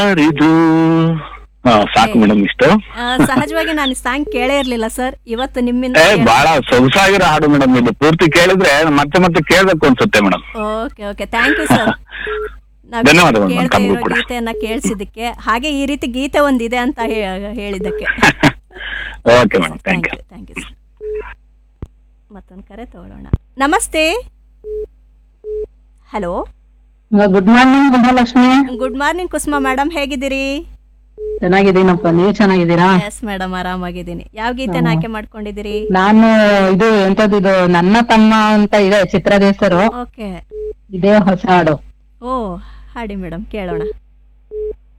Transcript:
ಯಾರಿದು ಹಾ ಸಾಕು ಮೇಡಮ್ ಇಷ್ಟು ಆ, ಸಹಜವಾಗಿ ನಾನು ಸಾಂಗ್ ಕೇಳೇ ಇರ್ಲಿಲ್ಲ ಸರ್ ಇವತ್ತು ನಿಮ್ಮಿಂದ ಏ ಬಹಳ ಸೊಗಸಾಗಿರೋ ಹಾಡು ಮೇಡಮ್ ಇದು ಪೂರ್ತಿ ಕೇಳಿದ್ರೆ ಮತ್ತೆ ಮತ್ತೆ ಕೇಳ್ಬೇಕು ಅನ್ಸುತ್ತೆ madam okay okay thank you sir ನಾವ್ ಧನ್ಯವಾದಗಳು madam, ಕೇಳ್ತಾ ತಮಗೂ ಇರೋ ಕೂಡ. ಗೀತೆಯನ್ನ ಕೇಳಿಸಿದ್ದಕ್ಕೆ ಹಾಗೆ ಈ ರೀತಿ ಗೀತೆ ಒಂದಿದೆ ಅಂತ ಹೇ- ಹೇಳಿದ್ದಕ್ಕೆ okay madam thank you thank you sir ಮತ್ತೊಂದು ಕರೆ ತಗೊಳ್ಳೋಣ ನಮಸ್ತೆ hello good morning Mahalakshmi good morning Kusuma madam ಹೇಗಿದ್ದೀರಿ ಚೆನ್ನಾಗಿದ್ದೀನಪ್ಪ ನೀವು ಚೆನ್ನಾಗಿದ್ದೀರಾ ಎಸ್ ಮೇಡಮ್ ಆರಾಮಾಗಿದ್ದೀನಿ ಯಾವ ಗೀತೆನ ಆಯ್ಕೆ ಮಾಡ್ಕೊಂಡಿದ್ದೀರಿ ನಾನು ಇದು ಎಂತದ್ದು ಇದು ನನ್ನ ತಮ್ಮ ಅಂತ ಇದೆ ಚಿತ್ರದ ಹೆಸರು ಓಕೆ ಇದೇ ಹೊಸ ಹಾಡು ಓ ಹಾಡಿ ಮೇಡಮ್ ಕೇಳೋಣ